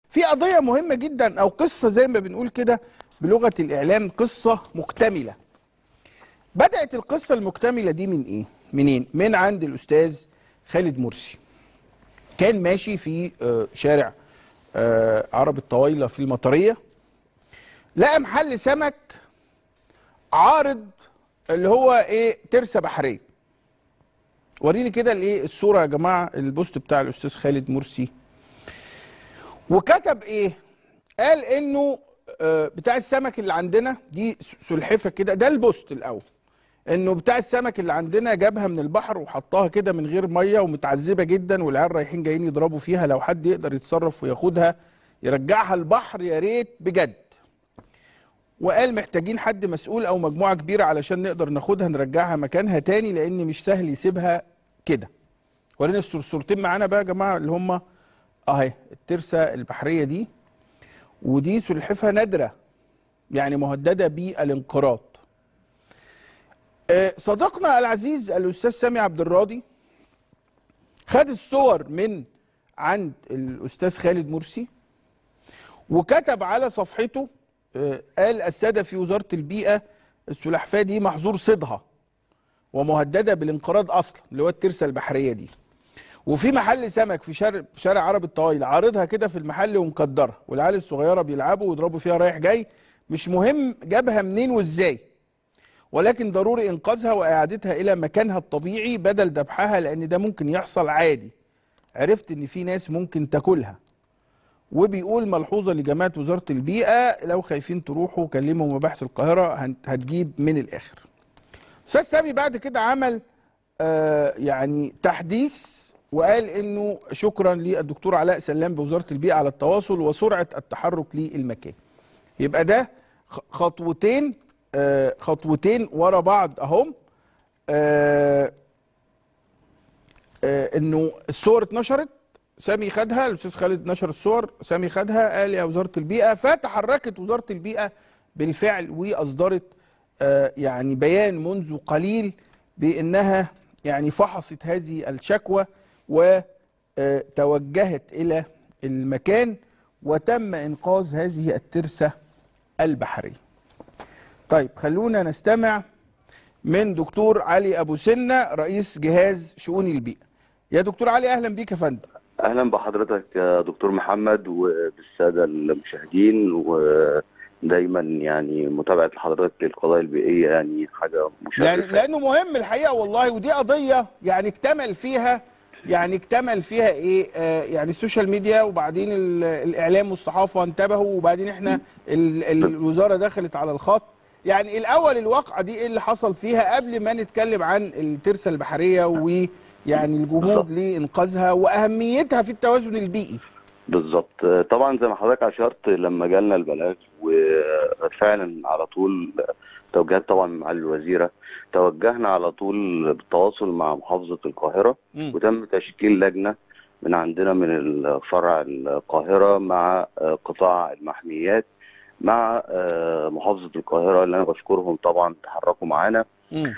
في قضيه مهمه جدا او قصه زي ما بنقول كده بلغه الاعلام قصه مكتمله بدات القصه المكتمله دي من ايه منين من عند الاستاذ خالد مرسي كان ماشي في آه، شارع آه، عرب الطويله في المطريه لقى محل سمك عارض اللي هو ايه ترسه بحريه وريني كده الايه الصوره يا جماعه البوست بتاع الاستاذ خالد مرسي وكتب ايه قال انه آه، بتاع السمك اللي عندنا دي سلحفه كده ده البوست الاول انه بتاع السمك اللي عندنا جابها من البحر وحطها كده من غير ميه ومتعذبه جدا والعيال رايحين جايين يضربوا فيها لو حد يقدر يتصرف وياخدها يرجعها البحر يا ريت بجد وقال محتاجين حد مسؤول او مجموعه كبيره علشان نقدر ناخدها نرجعها مكانها تاني لان مش سهل يسيبها كده ورينا الصورتين معانا بقى يا جماعه اللي هم اهي الترسه البحريه دي ودي سلحفاه نادره يعني مهدده بالانقراض آه، صديقنا العزيز الاستاذ سامي عبد الراضي خد الصور من عند الاستاذ خالد مرسي وكتب على صفحته آه، قال الساده في وزاره البيئه السلحفاه دي محظور صيدها ومهدده بالانقراض اصلا اللي هو الترسه البحريه دي وفي محل سمك في شارع في شارع عرب الطويل عارضها كده في المحل ومكدرها والعيال الصغيره بيلعبوا ويضربوا فيها رايح جاي مش مهم جابها منين وازاي ولكن ضروري انقاذها واعادتها الى مكانها الطبيعي بدل ذبحها لان ده ممكن يحصل عادي عرفت ان في ناس ممكن تاكلها وبيقول ملحوظه لجماعه وزاره البيئه لو خايفين تروحوا كلموا مباحث القاهره هن- هتجيب من الاخر استاذ سامي بعد كده عمل آه يعني تحديث وقال انه شكرا للدكتور علاء سلام بوزاره البيئه على التواصل وسرعه التحرك للمكان يبقى ده خ- خطوتين آه خطوتين ورا بعض اهم آه آه انه الصور اتنشرت سامي خدها الاستاذ خالد نشر الصور سامي خدها قال يا وزاره البيئه فتحركت وزاره البيئه بالفعل واصدرت آه يعني بيان منذ قليل بانها يعني فحصت هذه الشكوى وتوجهت الى المكان وتم انقاذ هذه الترسه البحريه. طيب خلونا نستمع من دكتور علي ابو سنه رئيس جهاز شؤون البيئه. يا دكتور علي اهلا بيك يا فندم. اهلا بحضرتك يا دكتور محمد وبالساده المشاهدين ودايما يعني متابعه حضرتك للقضايا البيئيه يعني حاجه لأن مشرفه لانه مهم الحقيقه والله ودي قضيه يعني اكتمل فيها يعني اكتمل فيها ايه آه يعني السوشيال ميديا وبعدين ال- الاعلام والصحافه انتبهوا وبعدين احنا ال الوزاره دخلت على الخط يعني الاول الواقعه دي ايه اللي حصل فيها قبل ما نتكلم عن الترسه البحريه ويعني الجهود بالظبط. لانقاذها واهميتها في التوازن البيئي بالظبط طبعا زي ما حضرتك اشرت لما جالنا البلاغ وفعلا على طول توجيهات طبعا مع الوزيره توجهنا على طول بالتواصل مع محافظه القاهره مم. وتم تشكيل لجنه من عندنا من الفرع القاهره مع آه، قطاع المحميات مع آه، محافظه القاهره اللي انا بشكرهم طبعا تحركوا معانا مم.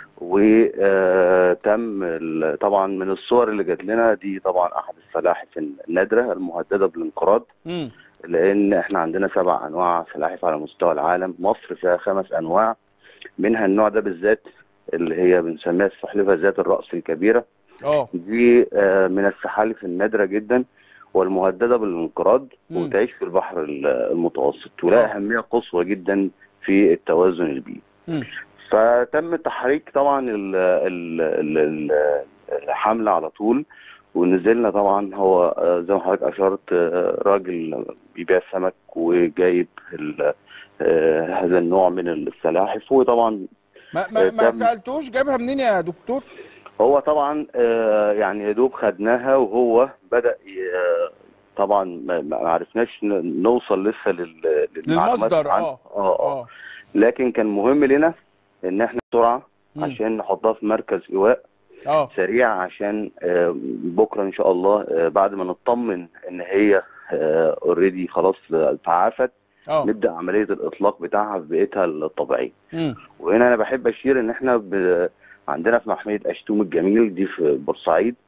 وتم ال- طبعا من الصور اللي جات لنا دي طبعا احد السلاحف النادره المهدده بالانقراض مم. لان احنا عندنا سبع انواع سلاحف على مستوى العالم مصر فيها خمس انواع منها النوع ده بالذات اللي هي بنسميها السلحفاه ذات الراس الكبيره اه دي آه، من السحالف النادره جدا والمهدده بالانقراض مم. وتعيش في البحر ال- المتوسط ولها آه. اهميه قصوى جدا في التوازن البيئي مم. فتم تحريك طبعا ال- ال- ال- ال- الحمله على طول ونزلنا طبعا هو آه، زي ما حضرتك اشرت آه، راجل بيبيع سمك وجايب ال- آه، هذا النوع من السلاحف وطبعا ما ما, ما تم. سالتوش جابها منين يا دكتور؟ هو طبعا آه، يعني يا دوب خدناها وهو بدا ي- آه، طبعا ما ما عرفناش ن- نوصل لسه لل- للمعلومات للمصدر عن- اه اه اه اه لكن كان مهم لنا ان احنا بسرعه مم. عشان نحطها في مركز ايواء اه سريع عشان آه، بكره ان شاء الله آه، بعد ما نطمن ان هي اوريدي خلاص آه، تعافت اه نبدا عمليه الاطلاق بتاعها في بيئتها الطبيعيه مم. وهنا انا بحب اشير ان احنا ب... عندنا في محميه اشتوم الجميل دي في بورسعيد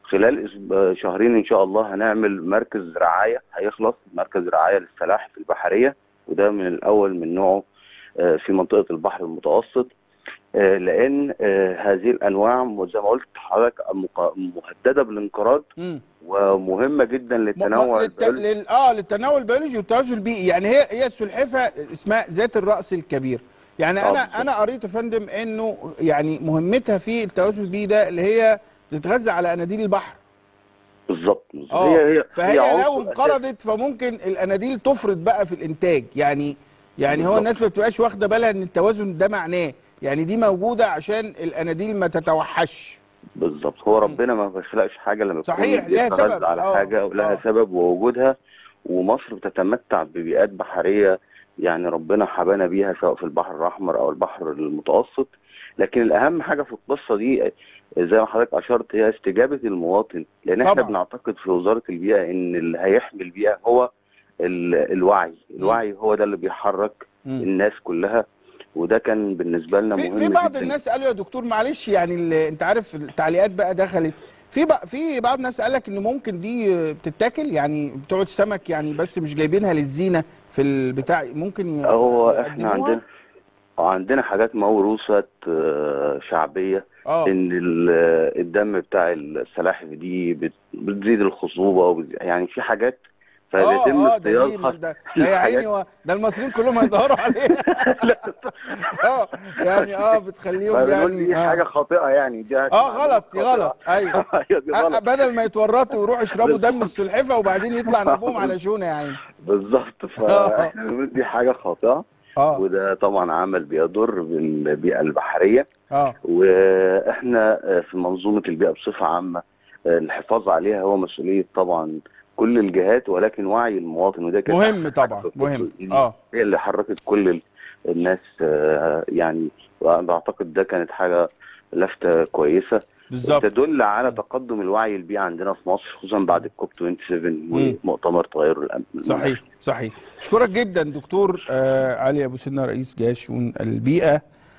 خلال أسب- شهرين ان شاء الله هنعمل مركز رعايه هيخلص مركز رعايه للسلاحف البحريه وده من الاول من نوعه آه، في منطقه البحر المتوسط آه، لان آه، هذه الانواع زي ما قلت لحضرتك مق- مهدده بالانقراض مم. ومهمه جدا م- للتنوع للت... البيولوجي. لل... اه للتنوع البيولوجي والتوازن البيئي يعني هي هي السلحفه اسمها ذات الراس الكبير يعني آه، انا بالظبط. انا قريت يا فندم انه يعني مهمتها في التوازن البيئي ده اللي هي تتغذى على اناديل البحر بالظبط بالظبط. اه هي هي فهي عنصر لو أساسي. انقرضت فممكن الاناديل تفرط بقى في الانتاج يعني يعني هو بالظبط. الناس ما بتبقاش واخده بالها ان التوازن ده معناه يعني دي موجوده عشان الاناديل ما تتوحش بالظبط هو ربنا ما بيخلقش حاجه لما يكون صحيح، ليها بيتغذى سبب. على آه، حاجه ولها آه. سبب ووجودها ومصر بتتمتع ببيئات بحريه يعني ربنا حبانا بيها سواء في البحر الاحمر او البحر المتوسط لكن الاهم حاجه في القصه دي زي ما حضرتك اشرت هي استجابه المواطن لان احنا طبعاً. بنعتقد في وزاره البيئه ان اللي هيحمي البيئه هو ال- الوعي الوعي هو ده اللي بيحرك مم. الناس كلها وده كان بالنسبه لنا في مهم في بعض جدا الناس قالوا يا دكتور معلش يعني اللي انت عارف التعليقات بقى دخلت في بقى في بعض الناس قال لك ان ممكن دي بتتاكل يعني بتوع السمك يعني بس مش جايبينها للزينه في البتاع ممكن ي- هو احنا يقدموها؟ عندنا عندنا حاجات موروثة آه، شعبية اه ان ال- الدم بتاع السلاحف دي بت- بتزيد الخصوبة وبتزيد يعني في حاجات فبيتم اه اه ده دي صياغها ده ده يا عيني هو- ده المصريين كلهم هيدوروا عليها اه يعني اه بتخليهم فبنقول يعني دي آه. حاجة خاطئة يعني دي اه غلط دي غلط ايوه أيوة دي آه، غلط بدل ما يتورطوا ويروحوا يشربوا دم السلحفه وبعدين يطلع نبوهم على شونه يا عيني بالظبط فاحنا بنقول دي حاجة خاطئة اه وده طبعا عمل بيضر بالبيئة البحرية اه واحنا في منظومه البيئه بصفه عامه الحفاظ عليها هو مسؤوليه طبعا كل الجهات ولكن وعي المواطن وده كان مهم أحسن طبعا حاجة في القصة مهم دي. اه هي اللي حركت كل ال- الناس آه، يعني وأنا بعتقد ده كانت حاجه لفته كويسه بالظبط تدل على تقدم الوعي البيئي عندنا في مصر خصوصا بعد الكوب 27 مم. ومؤتمر تغير الأم- صحيح صحيح اشكرك جدا دكتور آه علي ابو سنه رئيس جهاز شؤون البيئه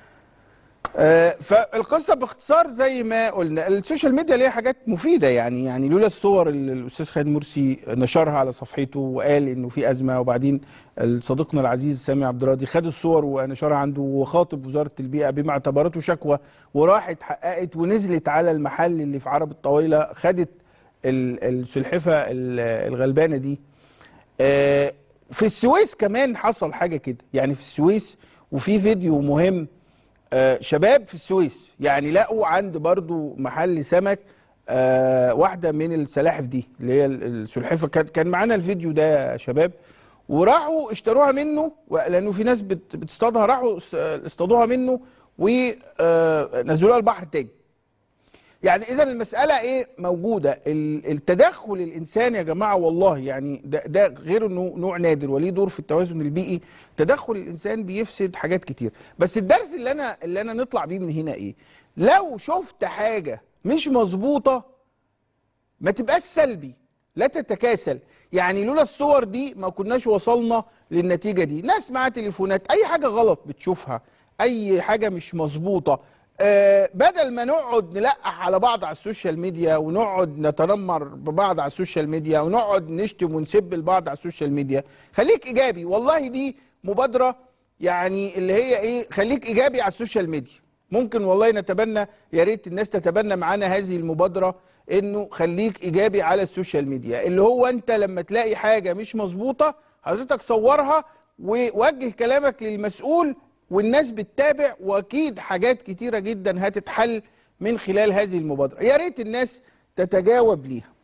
آه فالقصه باختصار زي ما قلنا السوشيال ميديا ليها حاجات مفيده يعني يعني لولا الصور اللي الاستاذ خالد مرسي نشرها على صفحته وقال انه في ازمه وبعدين صديقنا العزيز سامي عبد الراضي خد الصور ونشرها عنده وخاطب وزاره البيئه بما اعتبرته شكوى وراحت حققت ونزلت على المحل اللي في عرب الطويله خدت ال- السلحفه ال- الغلبانه دي آه، في السويس كمان حصل حاجه كده يعني في السويس وفي فيديو مهم آه، شباب في السويس يعني لقوا عند برضو محل سمك آه، واحده من السلاحف دي اللي هي ال- السلحفه كان كان معانا الفيديو ده يا شباب وراحوا اشتروها منه و- لانه في ناس بت- بتصطادها راحوا اس- اصطادوها منه ونزلوها البحر تاني يعني اذا المساله ايه موجوده ال- التدخل الانساني يا جماعه والله يعني ده, ده غير انه نوع نادر وليه دور في التوازن البيئي تدخل الانسان بيفسد حاجات كتير بس الدرس اللي انا اللي انا نطلع بيه من هنا ايه لو شفت حاجه مش مظبوطه ما تبقاش سلبي لا تتكاسل يعني لولا الصور دي ما كناش وصلنا للنتيجة دي ناس معاها تليفونات اي حاجة غلط بتشوفها اي حاجة مش مظبوطة آه بدل ما نقعد نلقح على بعض على السوشيال ميديا ونقعد نتنمر ببعض على السوشيال ميديا ونقعد نشتم ونسب البعض على السوشيال ميديا خليك ايجابي والله دي مبادرة يعني اللي هي ايه خليك ايجابي على السوشيال ميديا ممكن والله نتبنى يا ريت الناس تتبنى معانا هذه المبادره انه خليك ايجابي على السوشيال ميديا اللي هو انت لما تلاقي حاجه مش مظبوطه حضرتك صورها ووجه كلامك للمسؤول والناس بتتابع واكيد حاجات كتيره جدا هتتحل من خلال هذه المبادره يا ريت الناس تتجاوب ليها